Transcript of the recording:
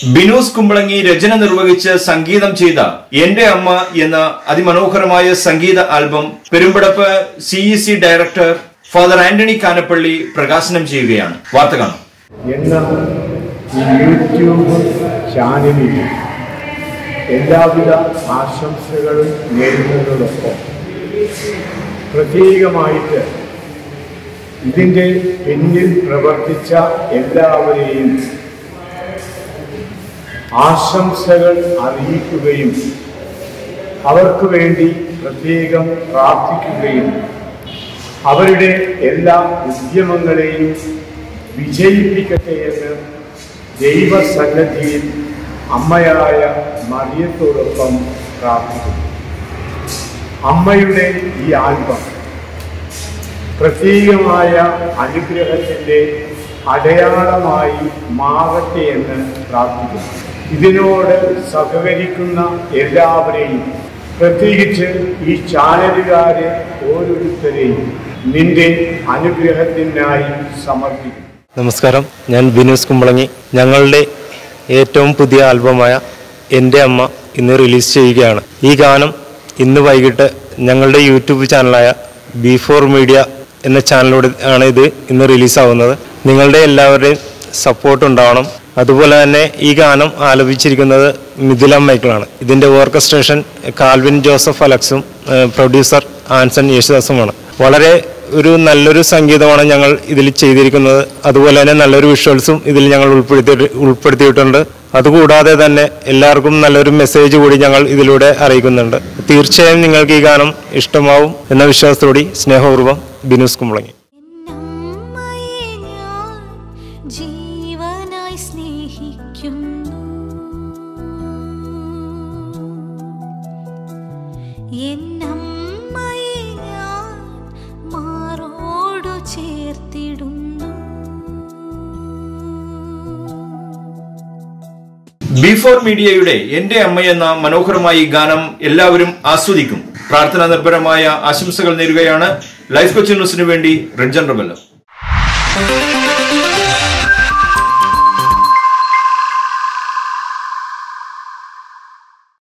ബിനൂസ് കുമ്പളങ്ങി രചന നിർവഹിച്ച് സംഗീതം ചെയ്ത എന്റെ അമ്മ എന്ന അതിമനോഹരമായ സംഗീത album Perumpadappu CEC director father Antony Kanappally പ്രകാശനം ചെയ്യുകയാണ് വാർത്ത കാണാം എന്ന ഈ യൂട്യൂബ് ചാനലിൽ എല്ലാവിധ ആശംസകളും നേരുന്നതോടൊപ്പം പ്രത്യേകമായിട്ട് ഇതിൻ്റെ പിന്നിൽ പ്രവർത്തിച്ച എല്ലാവരെയും ആശംസകൾ അറിയിക്കുകയും അവർക്ക് വേണ്ടി പ്രത്യേകം പ്രാർത്ഥിക്കുകയും അവരുടെ എല്ലാ ഉദ്യമങ്ങളെയും വിജയിപ്പിക്കട്ടെ എന്ന് ദൈവസന്നദ്ധിയിൽ അമ്മയായ മറിയത്തോടൊപ്പം പ്രാർത്ഥിക്കുന്നു അമ്മയുടെ ഈ ആൽബം പ്രത്യേകമായ അനുഗ്രഹത്തിൻ്റെ അടയാളമായി മാറട്ടെ എന്ന് പ്രാർത്ഥിക്കുന്നു ഇതിനോട് സഹകരിക്കുന്ന എല്ലാവരെയും പ്രത്യേകിച്ച് ഈ ചാനലുകാരെ ഓരോരുത്തരെയും നിന്റെ അനുഗ്രഹത്തിനായി സമർപ്പിക്കുന്നു നമസ്കാരം ഞാൻ ബിനൂസ് കുമ്പളങ്ങി ഞങ്ങളുടെ ഏറ്റവും പുതിയ ആൽബമായ എൻ്റെ അമ്മ ഇന്ന് റിലീസ് ചെയ്യുകയാണ് ഈ ഗാനം ഇന്ന് വൈകിട്ട് ഞങ്ങളുടെ യൂട്യൂബ് ചാനലായ ബി ഫോർ മീഡിയ എന്ന ചാനലിലൂടെ ആണ് ഇത് ഇന്ന് റിലീസാവുന്നത് നിങ്ങളുടെ എല്ലാവരുടെയും സപ്പോർട്ട് ഉണ്ടാവണം അതുപോലെ തന്നെ ഈ ഗാനം ആലപിച്ചിരിക്കുന്നത് മിഥുല മൈക്കിളാണ് ഇതിൻ്റെ ഓർക്കസ്ട്രേഷൻ കാൽവിൻ ജോസഫ് അലക്സും ഏഹ് പ്രൊഡ്യൂസർ ആൻസൺ യേശുദാസുമാണ് വളരെ ഒരു നല്ലൊരു സംഗീതമാണ് ഞങ്ങൾ ഇതിൽ ചെയ്തിരിക്കുന്നത് അതുപോലെ തന്നെ നല്ലൊരു വിഷ്വൽസും ഇതിൽ ഞങ്ങൾ ഉൾപ്പെടുത്തി ഉൾപ്പെടുത്തിയിട്ടുണ്ട് അതുകൂടാതെ തന്നെ എല്ലാവർക്കും നല്ലൊരു മെസ്സേജ് കൂടി ഞങ്ങൾ ഇതിലൂടെ അറിയിക്കുന്നുണ്ട് തീർച്ചയായും നിങ്ങൾക്ക് ഈ ഗാനം ഇഷ്ടമാവും എന്ന വിശ്വാസത്തോടെ സ്നേഹപൂർവ്വം ബിനൂസ് കുമ്പളങ്ങി എന്നമ്മയെ ഞാൻ ജീവനായി സ്നേഹിക്കുന്നു എന്നമ്മയെ ഞാൻ മാറോടു ചേർത്തിടുന്നു ബി ഫോർ മീഡിയയുടെ എന്റെ അമ്മ എന്ന മനോഹരമായ ഈ ഗാനം എല്ലാവരും ആസ്വദിക്കും പ്രാർത്ഥനാ നിർഭരമായ ആശംസകൾ നേരുകയാണ് ലൈഫ് കൊച്ചി ന്യൂസിന് വേണ്ടി റിഡ്ജൻ റബല്ല